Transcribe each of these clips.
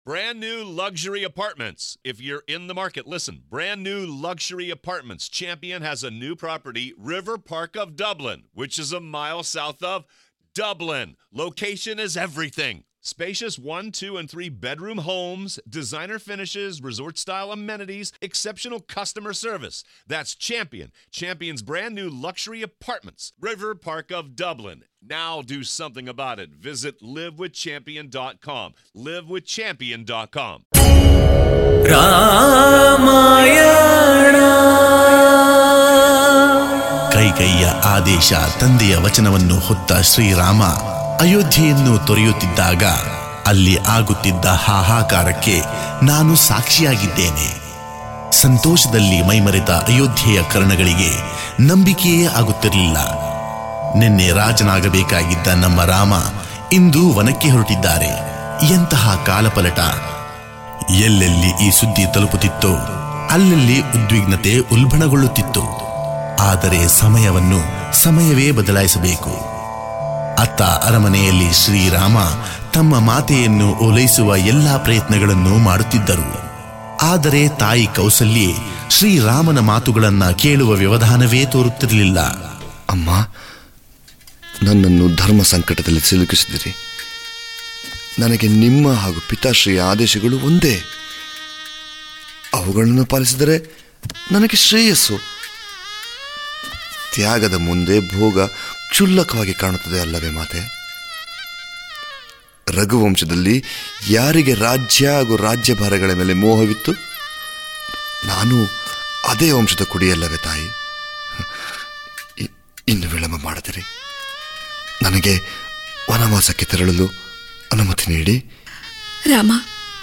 Brand new luxury apartments. If you're in the market, listen. Brand new luxury apartments. Champion has a new property, River Park of Dublin, which is a mile south of Dublin. Location is everything. Spacious one, two, and three bedroom homes, designer finishes, resort style amenities, exceptional customer service. That's Champion. Champion's brand new luxury apartments, River Park of Dublin. Now do something about it. Visit livewithchampion.com. Livewithchampion.com. Ramayana ಕೈಕೈಯ ಆದೇಶ ತಂದೆಯ ವಚನವನ್ನು ಹೊತ್ತ ಶ್ರೀರಾಮ ಅಯೋಧ್ಯೆಯನ್ನು ತೊರೆಯುತ್ತಿದ್ದಾಗ ಅಲ್ಲಿ ಆಗುತ್ತಿದ್ದ ಹಾಹಾಕಾರಕ್ಕೆ ನಾನು ಸಾಕ್ಷಿಯಾಗಿದ್ದೇನೆ ಸಂತೋಷದಲ್ಲಿ ಮೈಮರೆತ ಅಯೋಧ್ಯೆಯ ಕರ್ಣಗಳಿಗೆ ನಂಬಿಕೆಯೇ ಆಗುತ್ತಿರಲಿಲ್ಲ ನಿನ್ನೆ ರಾಜನಾಗಬೇಕಾಗಿದ್ದ ನಮ್ಮ ರಾಮ ಇಂದು ವನಕ್ಕೆ ಹೊರಟಿದ್ದಾರೆ ಎಂತಹ ಕಾಲಪಲಟ ಎಲ್ಲೆಲ್ಲಿ ಈ ಸುದ್ದಿ ತಲುಪುತ್ತಿತ್ತೋ ಅಲ್ಲಲ್ಲಿ ಉದ್ವಿಗ್ನತೆ ಉಲ್ಬಣಗೊಳ್ಳುತ್ತಿತ್ತು ಆದರೆ ಸಮಯವನ್ನು ಸಮಯವೇ ಬದಲಾಯಿಸಬೇಕು ಅತ್ತ ಅರಮನೆಯಲ್ಲಿ ಶ್ರೀರಾಮ ತಮ್ಮ ಮಾತೆಯನ್ನು ಓಲೈಸುವ ಎಲ್ಲಾ ಪ್ರಯತ್ನಗಳನ್ನು ಮಾಡುತ್ತಿದ್ದರು ಆದರೆ ತಾಯಿ ಕೌಸಲ್ಯೆ ಶ್ರೀರಾಮನ ಮಾತುಗಳನ್ನ ಕೇಳುವ ವ್ಯವಧಾನವೇ ತೋರುತ್ತಿರಲಿಲ್ಲ ಅಮ್ಮ ನನ್ನನ್ನು ಧರ್ಮ ಸಂಕಟದಲ್ಲಿ ಸಿಲುಕಿಸಿದಿರಿ ನನಗೆ ನಿಮ್ಮ ಹಾಗೂ ಪಿತಾಶ್ರೀಯ ಆದೇಶಗಳು ಒಂದೇ ಅವುಗಳನ್ನು ಪಾಲಿಸಿದರೆ ನನಗೆ ಶ್ರೇಯಸ್ಸು ತ್ಯಾಗದ ಮುಂದೆ ಭೋಗ ಕ್ಷುಲ್ಲಕವಾಗಿ ಕಾಣುತ್ತದೆ ಅಲ್ಲವೇ ಮಾತೆ ರಘುವಂಶದಲ್ಲಿ ಯಾರಿಗೆ ರಾಜ್ಯ ಹಾಗೂ ರಾಜ್ಯಭಾರಗಳ ಮೇಲೆ ಮೋಹವಿತ್ತು ನಾನು ಅದೇ ವಂಶದ ಕುಡಿಯಲ್ಲವೇ ತಾಯಿ ಇ- ಇನ್ನು ವಿಳಂಬ ಮಾಡದಿರಿ ನನಗೆ ವನವಾಸಕ್ಕೆ ತೆರಳಲು ಅನುಮತಿ ನೀಡಿ ರಾಮ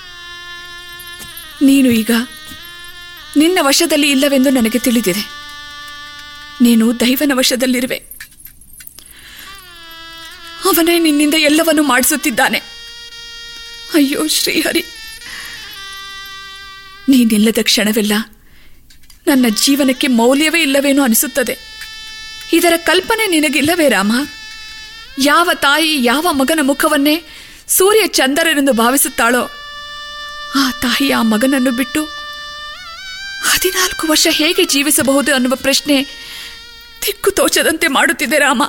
ನೀನು ಈಗ ನಿನ್ನ ವಶದಲ್ಲಿ ಇಲ್ಲವೆಂದು ನನಗೆ ತಿಳಿದಿದೆ ನೀನು ದೈವನ ವಶದಲ್ಲಿರುವೆ ಅವನೇ ನಿನ್ನಿಂದ ಎಲ್ಲವನ್ನೂ ಮಾಡಿಸುತ್ತಿದ್ದಾನೆ ಅಯ್ಯೋ ಶ್ರೀಹರಿ ನೀನಿಲ್ಲದ ಕ್ಷಣವೆಲ್ಲ ನನ್ನ ಜೀವನಕ್ಕೆ ಮೌಲ್ಯವೇ ಇಲ್ಲವೇನೋ ಅನಿಸುತ್ತದೆ ಇದರ ಕಲ್ಪನೆ ನಿನಗಿಲ್ಲವೇ ರಾಮ ಯಾವ ತಾಯಿ ಯಾವ ಮಗನ ಮುಖವನ್ನೇ ಸೂರ್ಯ ಚಂದ್ರರೆಂದು ಭಾವಿಸುತ್ತಾಳೋ ಆ ತಾಯಿ ಆ ಮಗನನ್ನು ಬಿಟ್ಟು ಹದಿನಾಲ್ಕು ವರ್ಷ ಹೇಗೆ ಜೀವಿಸಬಹುದು ಅನ್ನುವ ಪ್ರಶ್ನೆ ದಿಕ್ಕು ತೋಚದಂತೆ ಮಾಡುತ್ತಿದೆ ರಾಮ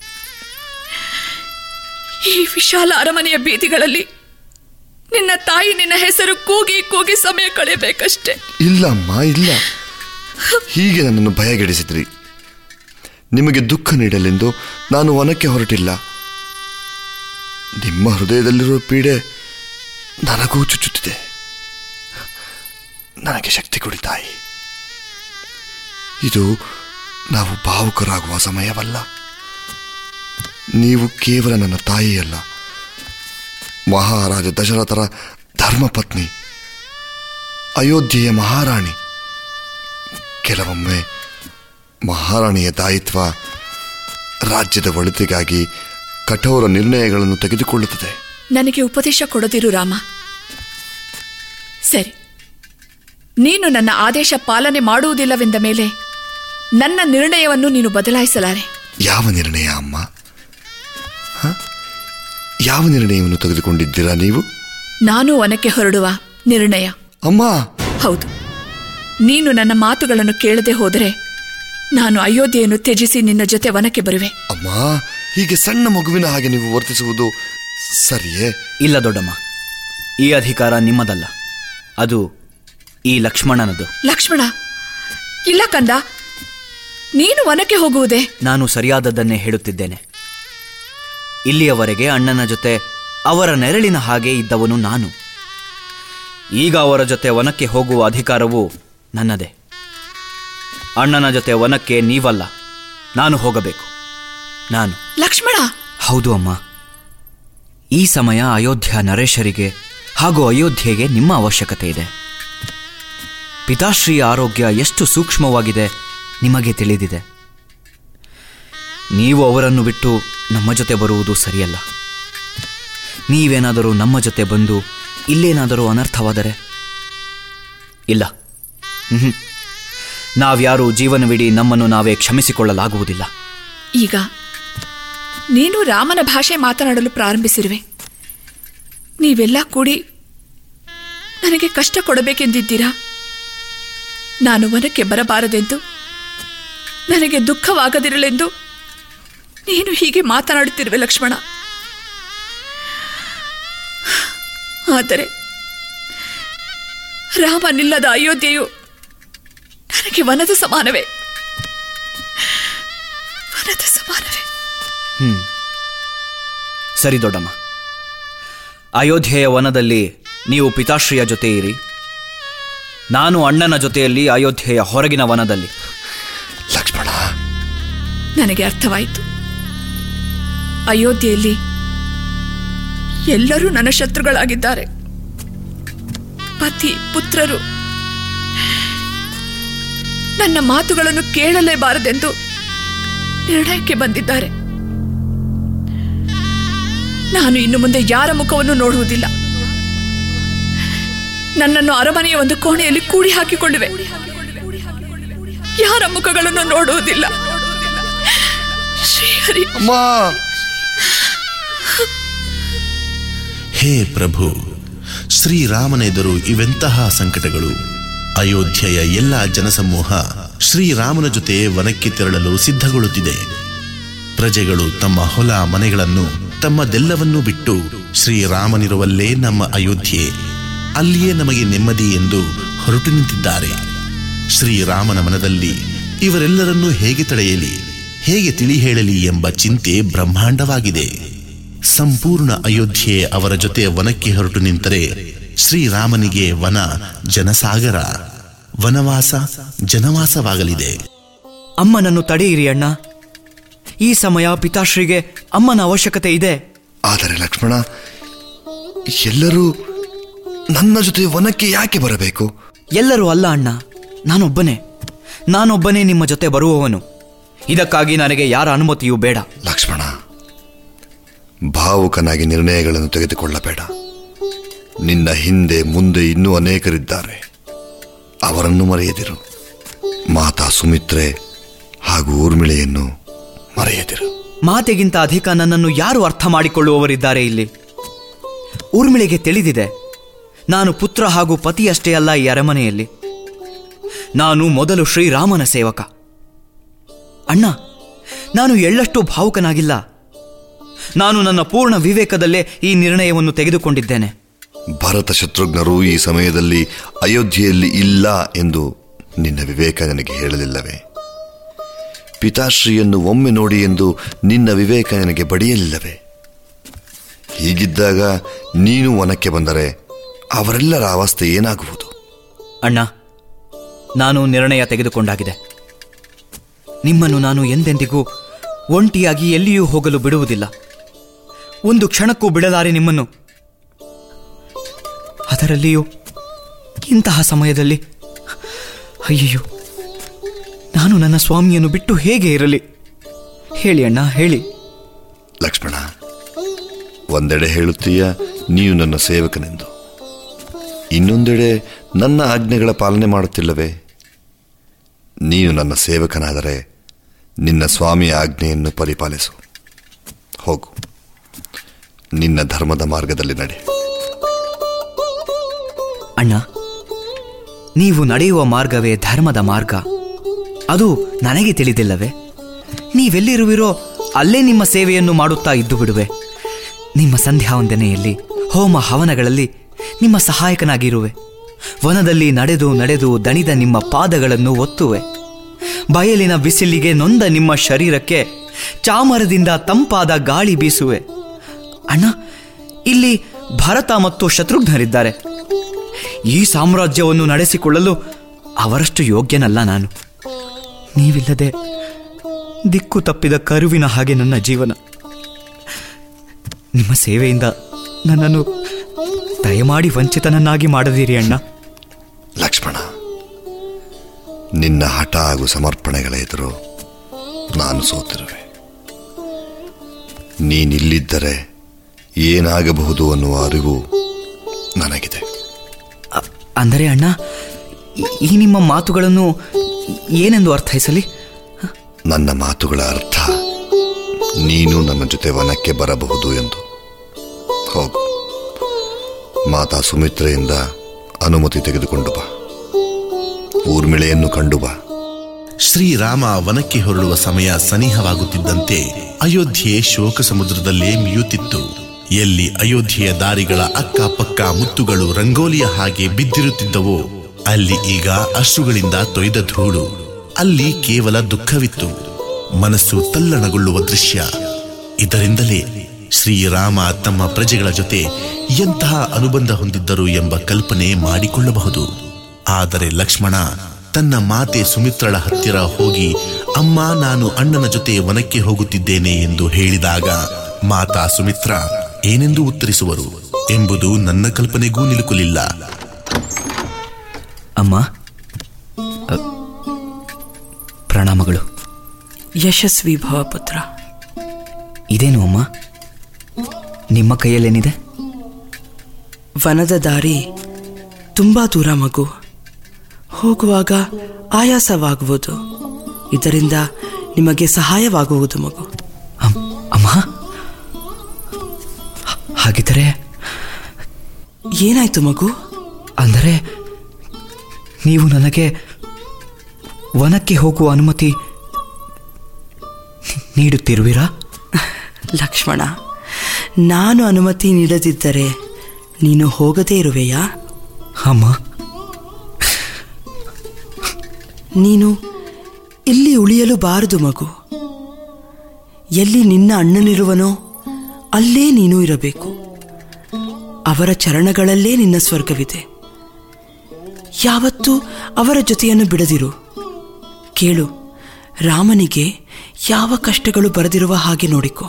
ಈ ವಿಶಾಲ ಅರಮನೆಯ ಬೀದಿಗಳಲ್ಲಿ ನಿನ್ನ ತಾಯಿ ನಿನ್ನ ಹೆಸರು ಕೂಗಿ ಕೂಗಿ ಸಮಯ ಕಳೆಯಬೇಕಷ್ಟೇ ಇಲ್ಲ ಅಮ್ಮ ಇಲ್ಲ ಹೀಗೆ ನನ್ನನ್ನು ಭಯಗೆಡಿಸಿದ್ರಿ ನಿಮಗೆ ದುಃಖ ನೀಡಲೆಂದು ನಾನು ವನಕ್ಕೆ ಹೊರಟಿಲ್ಲ ನಿಮ್ಮ ಹೃದಯದಲ್ಲಿರುವ ಪೀಡೆ ನನಗೂ ಚುಚ್ಚುತ್ತಿದೆ ನನಗೆ ಶಕ್ತಿ ಕೊಡಿ ತಾಯಿ ಇದು ನಾವು ಭಾವುಕರಾಗುವ ಸಮಯವಲ್ಲ ನೀವು ಕೇವಲ ನನ್ನ ತಾಯಿಯಲ್ಲ ಮಹಾರಾಜ ದಶರಥರ ಧರ್ಮಪತ್ನಿ ಅಯೋಧ್ಯೆಯ ಮಹಾರಾಣಿ ಕೆಲವೊಮ್ಮೆ ಮಹಾರಾಣಿಯ ದಾಯಿತ್ವ ರಾಜ್ಯದ ಒಳಿತಿಗಾಗಿ ಕಠೋರ ನಿರ್ಣಯಗಳನ್ನು ತೆಗೆದುಕೊಳ್ಳುತ್ತದೆ ನನಗೆ ಉಪದೇಶ ಕೊಡದಿರು ರಾಮ ಸರಿ ನೀನು ನನ್ನ ಆದೇಶ ಪಾಲನೆ ಮಾಡುವುದಿಲ್ಲವೆಂದ ಮೇಲೆ ನನ್ನ ನಿರ್ಣಯವನ್ನು ನೀನು ಬದಲಾಯಿಸಲಾರೆ ಯಾವ ನಿರ್ಣಯ ಅಮ್ಮ ಹ? ಯಾವ ನಿರ್ಣಯವನ್ನು ತೆಗೆದುಕೊಂಡಿದ್ದೀರಾ ನೀವು ನಾನು ವನಕ್ಕೆ ಹೊರಡುವ ನಿರ್ಣಯ ಅಮ್ಮ ಹೌದು ನೀನು ನನ್ನ ಮಾತುಗಳನ್ನು ಕೇಳದೆ ಹೋದರೆ ನಾನು ಅಯೋಧ್ಯೆಯನ್ನು ತ್ಯಜಿಸಿ ನಿನ್ನ ಜೊತೆ ವನಕ್ಕೆ ಬರುವೆ ಅಮ್ಮ ಹೀಗೆ ಸಣ್ಣ ಮಗುವಿನ ಹಾಗೆ ನೀವು ವರ್ತಿಸುವುದು ಸರಿಯೇ ಇಲ್ಲ ದೊಡ್ಡಮ್ಮ ಈ ಅಧಿಕಾರ ನಿಮ್ಮದಲ್ಲ ಅದು ಈ ಲಕ್ಷ್ಮಣನದು ಲಕ್ಷ್ಮಣ ಇಲ್ಲ ಕಂದ ನೀನು ವನಕ್ಕೆ ಹೋಗುವುದೇ ನಾನು ಸರಿಯಾದದ್ದನ್ನೇ ಹೇಳುತ್ತಿದ್ದೇನೆ ಇಲ್ಲಿಯವರೆಗೆ ಅಣ್ಣನ ಜೊತೆ ಅವರ ನೆರಳಿನ ಹಾಗೆ ಇದ್ದವನು ನಾನು ಈಗ ಅವರ ಜೊತೆ ವನಕ್ಕೆ ಹೋಗುವ ಅಧಿಕಾರವು ನನ್ನದೇ ಅಣ್ಣನ ಜೊತೆ ವನಕ್ಕೆ ನೀವಲ್ಲ ನಾನು ಹೋಗಬೇಕು ನಾನು ಲಕ್ಷ್ಮಣ ಹೌದು ಅಮ್ಮ ಈ ಸಮಯ ಅಯೋಧ್ಯ ನರೇಶರಿಗೆ ಹಾಗೂ ಅಯೋಧ್ಯೆಗೆ ನಿಮ್ಮ ಅವಶ್ಯಕತೆ ಇದೆ ಪಿತಾಶ್ರೀಯ ಆರೋಗ್ಯ ಎಷ್ಟು ಸೂಕ್ಷ್ಮವಾಗಿದೆ ನಿಮಗೆ ತಿಳಿದಿದೆ ನೀವು ಅವರನ್ನು ಬಿಟ್ಟು ನಮ್ಮ ಜೊತೆ ಬರುವುದು ಸರಿಯಲ್ಲ ನೀವೇನಾದರೂ ನಮ್ಮ ಜೊತೆ ಬಂದು ಇಲ್ಲೇನಾದರೂ ಅನರ್ಥವಾದರೆ ಇಲ್ಲ ಮ್ಹೂ. ನಾವ್ಯಾರೂ ಜೀವನವಿಡೀ ನಮ್ಮನ್ನು ನಾವೇ ಕ್ಷಮಿಸಿಕೊಳ್ಳಲಾಗುವುದಿಲ್ಲ ಈಗ ನೀನು ರಾಮನ ಭಾಷೆ ಮಾತನಾಡಲು ಪ್ರಾರಂಭಿಸಿರುವೆ ನೀವೆಲ್ಲ ಕೂಡಿ ನನಗೆ ಕಷ್ಟ ಕೊಡಬೇಕೆಂದಿದ್ದೀರಾ ನಾನು ವನಕ್ಕೆ ಬರಬಾರದೆಂದು ನನಗೆ ದುಃಖವಾಗದಿರಲೆಂದು ನೀನು ಹೀಗೆ ಮಾತನಾಡುತ್ತಿರುವೆ ಲಕ್ಷ್ಮಣ ಆದರೆ ರಾಮನಿಲ್ಲದ ಅಯೋಧ್ಯೆಯು ನನಗೆ ವನದ ಸಮಾನವೇ ವನದ ಸಮಾನವೇ ಸರಿ ದೊಡ್ಡಮ್ಮ ಅಯೋಧ್ಯೆಯ ವನದಲ್ಲಿ ನೀವು ಪಿತಾಶ್ರೀಯ ಜೊತೆ ಇರಿ ನಾನು ಅಣ್ಣನ ಜೊತೆಯಲ್ಲಿ ಅಯೋಧ್ಯೆಯ ಹೊರಗಿನ ವನದಲ್ಲಿ ಲಕ್ಷ್ಮಣ ನನಗೆ ಅರ್ಥವಾಯಿತು ಅಯೋಧ್ಯೆಯಲ್ಲಿ ಎಲ್ಲರೂ ನನ್ನ ಶತ್ರುಗಳಾಗಿದ್ದಾರೆ ಪತಿ ಪುತ್ರರು ನನ್ನ ಮಾತುಗಳನ್ನು ಕೇಳಲೇಬಾರದೆಂದು ನಿರ್ಣಯಕ್ಕೆ ಬಂದಿದ್ದಾರೆ ನಾನು ಇನ್ನು ಮುಂದೆ ಯಾರ ಮುಖವನ್ನು ನೋಡುವುದಿಲ್ಲ ನನ್ನನ್ನು ಅರಮನೆಯ ಒಂದು ಕೋಣೆಯಲ್ಲಿ ಕೂಡಿ ಹಾಕಿಕೊಂಡಿವೆ ಯಾರ ಮುಖಗಳನ್ನು ನೋಡುವುದಿಲ್ಲ ಶ್ರೀಹರಿ ಅಮ್ಮ ಹೇ ಪ್ರಭು ಶ್ರೀರಾಮನೆದುರು ಇವೆಂತಹ ಸಂಕಟಗಳು ಅಯೋಧ್ಯೆಯ ಎಲ್ಲ ಜನಸಮೂಹ ಶ್ರೀರಾಮನ ಜೊತೆ ವನಕ್ಕೆ ತೆರಳಲು ಸಿದ್ಧಗೊಳ್ಳುತ್ತಿದೆ ಪ್ರಜೆಗಳು ತಮ್ಮ ಹೊಲ ಮನೆಗಳನ್ನು ತಮ್ಮದೆಲ್ಲವನ್ನೂ ಬಿಟ್ಟು ಶ್ರೀರಾಮನಿರುವಲ್ಲೇ ನಮ್ಮ ಅಯೋಧ್ಯೆ ಅಲ್ಲಿಯೇ ನಮಗೆ ನೆಮ್ಮದಿ ಎಂದು ಹೊರಟು ನಿಂತಿದ್ದಾರೆ ಶ್ರೀರಾಮನ ಮನದಲ್ಲಿ ಇವರೆಲ್ಲರನ್ನೂ ಹೇಗೆ ತಡೆಯಲಿ ಹೇಗೆ ತಿಳಿ ಹೇಳಲಿ ಎಂಬ ಚಿಂತೆ ಬ್ರಹ್ಮಾಂಡವಾಗಿದೆ ಸಂಪೂರ್ಣ ಅಯೋಧ್ಯೆ ಅವರ ಜೊತೆ ವನಕ್ಕೆ ಹೊರಟು ನಿಂತರೆ ಶ್ರೀರಾಮನಿಗೆ ವನ ಜನಸಾಗರ ವನವಾಸ ಜನವಾಸವಾಗಲಿದೆ ಅಮ್ಮನನ್ನು ತಡೆಯಿರಿ ಅಣ್ಣ ಈ ಸಮಯ ಪಿತಾಶ್ರೀಗೆ ಅಮ್ಮನ ಅವಶ್ಯಕತೆ ಇದೆ ಆದರೆ ಲಕ್ಷ್ಮಣ ಎಲ್ಲರೂ ನನ್ನ ಜೊತೆ ವನಕ್ಕೆ ಯಾಕೆ ಬರಬೇಕು ಎಲ್ಲರೂ ಅಲ್ಲ ಅಣ್ಣ ನಾನೊಬ್ಬನೇ ನಾನೊಬ್ಬನೇ ನಿಮ್ಮ ಜೊತೆ ಬರುವವನು ಇದಕ್ಕಾಗಿ ನನಗೆ ಯಾರ ಅನುಮತಿಯೂ ಬೇಡ ಲಕ್ಷ್ಮಣ ಭಾವುಕನಾಗಿ ನಿರ್ಣಯಗಳನ್ನು ತೆಗೆದುಕೊಳ್ಳಬೇಡ ನಿನ್ನ ಹಿಂದೆ ಮುಂದೆ ಇನ್ನೂ ಅನೇಕರಿದ್ದಾರೆ ಅವರನ್ನು ಮರೆಯದಿರು ಮಾತಾ ಸುಮಿತ್ರೆ ಹಾಗೂ ಊರ್ಮಿಳೆಯನ್ನು ಮರೆಯದಿರು ಮಾತೆಗಿಂತ ಅಧಿಕ ನನ್ನನ್ನು ಯಾರು ಅರ್ಥ ಮಾಡಿಕೊಳ್ಳುವವರಿದ್ದಾರೆ ಇಲ್ಲಿ ಊರ್ಮಿಳೆಗೆ ತಿಳಿದಿದೆ ನಾನು ಪುತ್ರ ಹಾಗೂ ಪತಿಯಷ್ಟೇ ಅಲ್ಲ ಈ ಅರಮನೆಯಲ್ಲಿ ನಾನು ಮೊದಲು ಶ್ರೀರಾಮನ ಸೇವಕ ಅಣ್ಣ ನಾನು ಎಳ್ಳಷ್ಟು ಭಾವುಕನಾಗಿಲ್ಲ ನಾನು ನನ್ನ ಪೂರ್ಣ ವಿವೇಕದಲ್ಲೇ ಈ ನಿರ್ಣಯವನ್ನು ತೆಗೆದುಕೊಂಡಿದ್ದೇನೆ ಭರತ ಶತ್ರುಘ್ನರು ಈ ಸಮಯದಲ್ಲಿ ಅಯೋಧ್ಯೆಯಲ್ಲಿ ಇಲ್ಲ ಎಂದು ನಿನ್ನ ವಿವೇಕ ನನಗೆ ಹೇಳಲಿಲ್ಲವೇ ಪಿತಾಶ್ರೀಯನ್ನು ಒಮ್ಮೆ ನೋಡಿ ಎಂದು ನಿನ್ನ ವಿವೇಕ ನನಗೆ ಬಡಿಯಲಿಲ್ಲವೇ ಹೀಗಿದ್ದಾಗ ನೀನು ವನಕ್ಕೆ ಬಂದರೆ ಅವರೆಲ್ಲರ ಅವಸ್ಥೆ ಏನಾಗುವುದು ಅಣ್ಣ ನಾನು ನಿರ್ಣಯ ತೆಗೆದುಕೊಂಡಾಗಿದೆ ನಿಮ್ಮನ್ನು ನಾನು ಎಂದೆಂದಿಗೂ ಒಂಟಿಯಾಗಿ ಎಲ್ಲಿಯೂ ಹೋಗಲು ಬಿಡುವುದಿಲ್ಲ ಒಂದು ಕ್ಷಣಕ್ಕೂ ಬಿಡಲಾರೆ ನಿಮ್ಮನ್ನು ಅದರಲ್ಲಿಯೂ ಇಂತಹ ಸಮಯದಲ್ಲಿ ಅಯ್ಯಯ್ಯೋ ನಾನು ನನ್ನ ಸ್ವಾಮಿಯನ್ನು ಬಿಟ್ಟು ಹೇಗೆ ಇರಲಿ ಹೇಳಿ ಅಣ್ಣ ಹೇಳಿ ಲಕ್ಷ್ಮಣ ಒಂದೆಡೆ ಹೇಳುತ್ತೀಯ ನೀನು ನನ್ನ ಸೇವಕನೆಂದು ಇನ್ನೊಂದೆಡೆ ನನ್ನ ಆಜ್ಞೆಗಳ ಪಾಲನೆ ಮಾಡುತ್ತಿಲ್ಲವೇ ನೀನು ನನ್ನ ಸೇವಕನಾದರೆ ನಿನ್ನ ಸ್ವಾಮಿಯ ಆಜ್ಞೆಯನ್ನು ಪರಿಪಾಲಿಸು ಹೋಗು ನಿನ್ನ ಧರ್ಮದ ಮಾರ್ಗದಲ್ಲಿ ನಡೆ ಅಣ್ಣ ನೀವು ನಡೆಯುವ ಮಾರ್ಗವೇ ಧರ್ಮದ ಮಾರ್ಗ ಅದು ನನಗೆ ತಿಳಿದಿಲ್ಲವೇ ನೀವೆಲ್ಲಿರುವಿರೋ ಅಲ್ಲೇ ನಿಮ್ಮ ಸೇವೆಯನ್ನು ಮಾಡುತ್ತಾ ಇದ್ದು ಬಿಡುವೆ ನಿಮ್ಮ ಸಂಧ್ಯಾ ವಂದನೆಯಲ್ಲಿ ಹೋಮ ಹವನಗಳಲ್ಲಿ ನಿಮ್ಮ ಸಹಾಯಕನಾಗಿರುವೆ ವನದಲ್ಲಿ ನಡೆದು ನಡೆದು ದಣಿದ ನಿಮ್ಮ ಪಾದಗಳನ್ನು ಒತ್ತುವೆ ಬಯಲಿನ ಬಿಸಿಲಿಗೆ ನೊಂದ ನಿಮ್ಮ ಶರೀರಕ್ಕೆ ಚಾಮರದಿಂದ ತಂಪಾದ ಗಾಳಿ ಬೀಸುವೆ ಅಣ್ಣ ಇಲ್ಲಿ ಭರತ ಮತ್ತು ಶತ್ರುಘ್ನರಿದ್ದಾರೆ ಈ ಸಾಮ್ರಾಜ್ಯವನ್ನು ನಡೆಸಿಕೊಳ್ಳಲು ಅವರಷ್ಟು ಯೋಗ್ಯನಲ್ಲ ನಾನು ನೀವಿಲ್ಲದೆ ದಿಕ್ಕು ತಪ್ಪಿದ ಕರುವಿನ ಹಾಗೆ ನನ್ನ ಜೀವನ ನಿಮ್ಮ ಸೇವೆಯಿಂದ ನನ್ನನ್ನು ದಯಮಾಡಿ ವಂಚಿತನನ್ನಾಗಿ ಮಾಡದಿರಿ ಅಣ್ಣ ಲಕ್ಷ್ಮಣ ನಿನ್ನ ಹಠ ಹಾಗೂ ಸಮರ್ಪಣೆಗಳ ಎದುರು ನಾನು ಸೋತಿರುವೆ ನೀನಿಲ್ಲಿದ್ದರೆ ಏನಾಗಬಹುದು ಅನ್ನುವ ಅರಿವು ನನಗಿದೆ ಅ- ಅಂದರೆ ಅಣ್ಣ ಈ- ಈ ನಿಮ್ಮ ಮಾತುಗಳನ್ನು ಏನೆಂದು ಅರ್ಥೈಸಲಿ ನನ್ನ ಮಾತುಗಳ ಅರ್ಥ ನೀನು ನನ್ನ ಜೊತೆ ವನಕ್ಕೆ ಬರಬಹುದು ಎಂದು ಹೋಗು ಮಾತಾ ಸುಮಿತ್ರೆಯಿಂದ ಅನುಮತಿ ತೆಗೆದುಕೊಂಡು ಬಾ ಊರ್ಮಿಳೆಯನ್ನು ಕಂಡು ಬಾ ಶ್ರೀರಾಮ ವನಕ್ಕೆ ಹೊರಡುವ ಸಮಯ ಸನಿಹವಾಗುತ್ತಿದ್ದಂತೆ ಅಯೋಧ್ಯೆ ಶೋಕ ಸಮುದ್ರದಲ್ಲೇ ಮಿಯುತ್ತಿತ್ತು ಎಲ್ಲಿ ಅಯೋಧ್ಯೆಯ ದಾರಿಗಳ ಅಕ್ಕಪಕ್ಕ ಮುತ್ತುಗಳು ರಂಗೋಲಿಯ ಹಾಗೆ ಬಿದ್ದಿರುತ್ತಿದ್ದವೋ ಅಲ್ಲಿ ಈಗ ಅಶ್ರುಗಳಿಂದ ತೊಯ್ದ ಧೂಳು ಅಲ್ಲಿ ಕೇವಲ ದುಃಖವಿತ್ತು ಮನಸ್ಸು ತಲ್ಲಣಗೊಳ್ಳುವ ದೃಶ್ಯ ಇದರಿಂದಲೇ ಶ್ರೀರಾಮ ತಮ್ಮ ಪ್ರಜೆಗಳ ಜೊತೆ ಎಂತಹ ಅನುಬಂಧ ಹೊಂದಿದ್ದರು ಎಂಬ ಕಲ್ಪನೆ ಮಾಡಿಕೊಳ್ಳಬಹುದು ಆದರೆ ಲಕ್ಷ್ಮಣ ತನ್ನ ಮಾತೆ ಸುಮಿತ್ರಳ ಹತ್ತಿರ ಹೋಗಿ ಅಮ್ಮ ನಾನು ಅಣ್ಣನ ಜೊತೆ ವನಕ್ಕೆ ಹೋಗುತ್ತಿದ್ದೇನೆ ಎಂದು ಹೇಳಿದಾಗ ಮಾತಾ ಸುಮಿತ್ರ ಏನೆಂದು ಉತ್ತರಿಸುವರು ಎಂಬುದು ನನ್ನ ಕಲ್ಪನೆಗೂ ನಿಲುಕಲಿಲ್ಲ ಅಮ್ಮ ಅ, ಪ್ರಣಾಮಗಳು ಯಶಸ್ವಿ ಭವ ಪುತ್ರ ಇದೇನು ಅಮ್ಮ ನಿಮ್ಮ ಕೈಯಲ್ಲೇನಿದೆ ವನದ ದಾರಿ ತುಂಬಾ ದೂರ ಮಗು ಹೋಗುವಾಗ ಆಯಾಸವಾಗುವುದು ಇದರಿಂದ ನಿಮಗೆ ಸಹಾಯವಾಗುವುದು ಮಗು ಅಮ್- ಅಮ್ಮ ಹ- ಹಾಗಿದ್ದರೆ ಏನಾಯ್ತು ಮಗು ಅಂದರೆ ನೀವು ನನಗೆ ವನಕ್ಕೆ ಹೋಗುವ ಅನುಮತಿ ನೀಡುತ್ತಿರುವಿರಾ ಲಕ್ಷ್ಮಣ ನಾನು ಅನುಮತಿ ನೀಡದಿದ್ದರೆ ನೀನು ಹೋಗದೇ ಇರುವೆಯಾ ಅಮ್ಮ ನೀನು ಇಲ್ಲಿ ಉಳಿಯಲು ಬಾರದು ಮಗು ಎಲ್ಲಿ ನಿನ್ನ ಅಣ್ಣನಿರುವನೋ ಅಲ್ಲೇ ನೀನು ಇರಬೇಕು ಅವರ ಚರಣಗಳಲ್ಲೇ ನಿನ್ನ ಸ್ವರ್ಗವಿದೆ ಯಾವತ್ತೂ ಅವರ ಜೊತೆಯನ್ನು ಬಿಡದಿರು ಕೇಳು ರಾಮನಿಗೆ ಯಾವ ಕಷ್ಟಗಳು ಬರದಿರುವ ಹಾಗೆ ನೋಡಿಕೊ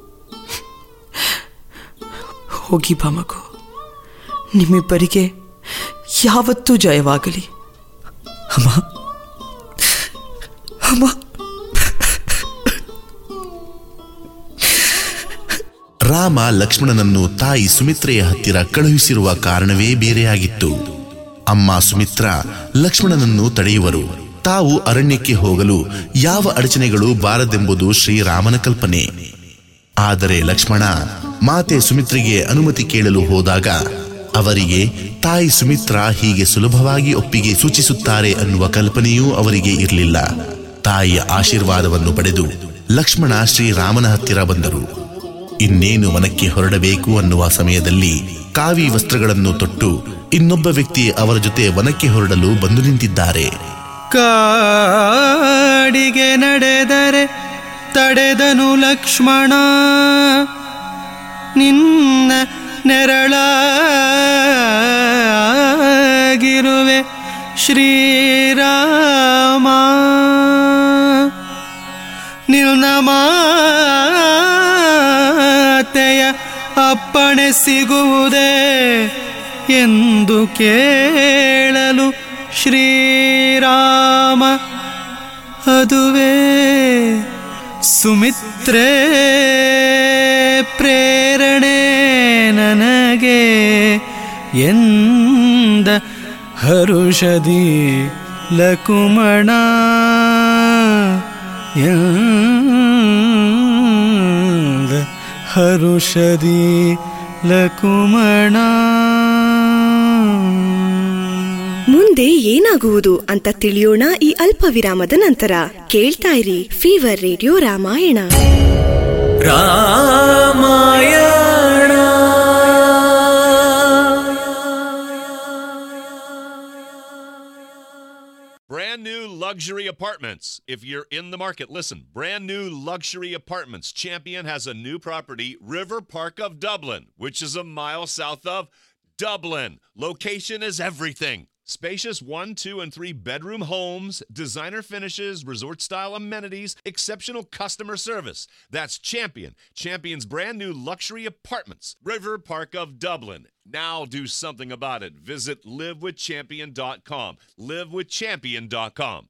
ಹೋಗಿ ಬಾ ಮಗು ನಿಮ್ಮಿಬ್ಬರಿಗೆ ಯಾವತ್ತೂ ಜಯವಾಗಲಿ ಅಮ್ಮ ಅಮ್ಮ ರಾಮ ಲಕ್ಷ್ಮಣನನ್ನು ತಾಯಿ ಸುಮಿತ್ರೆಯ ಹತ್ತಿರ ಕಳುಹಿಸಿರುವ ಕಾರಣವೇ ಬೇರೆಯಾಗಿತ್ತು ಅಮ್ಮ ಸುಮಿತ್ರ ಲಕ್ಷ್ಮಣನನ್ನು ತಡೆಯುವರು ತಾವು ಅರಣ್ಯಕ್ಕೆ ಹೋಗಲು ಯಾವ ಅಡಚಣೆಗಳು ಬಾರದೆಂಬುದು ಶ್ರೀರಾಮನ ಕಲ್ಪನೆ ಆದರೆ ಲಕ್ಷ್ಮಣ ಮಾತೆ ಸುಮಿತ್ರೆಗೆ ಅನುಮತಿ ಕೇಳಲು ಹೋದಾಗ ಅವರಿಗೆ ತಾಯಿ ಸುಮಿತ್ರ ಹೀಗೆ ಸುಲಭವಾಗಿ ಒಪ್ಪಿಗೆ ಸೂಚಿಸುತ್ತಾರೆ ಅನ್ನುವ ಕಲ್ಪನೆಯೂ ಅವರಿಗೆ ಇರಲಿಲ್ಲ ತಾಯಿಯ ಆಶೀರ್ವಾದವನ್ನು ಪಡೆದು ಲಕ್ಷ್ಮಣ ಶ್ರೀರಾಮನ ಹತ್ತಿರ ಬಂದರು ಇನ್ನೇನು ವನಕ್ಕೆ ಹೊರಡಬೇಕು ಅನ್ನುವ ಸಮಯದಲ್ಲಿ ಕಾವಿ ವಸ್ತ್ರಗಳನ್ನು ತೊಟ್ಟು ಇನ್ನೊಬ್ಬ ವ್ಯಕ್ತಿ ಅವರ ಜೊತೆ ವನಕ್ಕೆ ಹೊರಡಲು ಬಂದು ನಿಂತಿದ್ದಾರೆ ಕಾಡಿಗೆ ನಡೆದರೆ ತಡೆದನು ಲಕ್ಷ್ಮಣ ನಿನ್ನ ನೆರಳಾಗಿರುವೆ ಶ್ರೀರಾಮ ನಿನ್ನ ಮಾತೆಯ ಅಪ್ಪಣೆ ಸಿಗುವುದೇ ಎಂದು ಕೇಳಲು ಶ್ರೀರಾಮ ಅದುವೇ ಸುಮಿತ್ರೇ ಪ್ರೇರಣೆ ನನಗೆ ಎಂದ ಹರುಷದಿ ಲಕುಮಣ ಎಂದ ಹರುಷದಿ ಲಕುಮಣ ಮುಂದೆ ಏನಾಗುವುದು ಅಂತ ತಿಳಿಯೋಣ ಈ ಅಲ್ಪ ವಿರಾಮದ ನಂತರ ಕೇಳ್ತಾ ಇರಿ fever radio Ramayana Ramayana Brand new luxury apartments. If you're in the market, listen. Brand new luxury apartments. Champion has a new property, River Park of Dublin, which is a mile south of Dublin. Location is everything. Spacious one, two, and three bedroom homes, designer finishes, resort style amenities, exceptional customer service. That's Champion. Champion's brand new luxury apartments, River Park of Dublin. Now do something about it. Visit livewithchampion.com. Livewithchampion.com.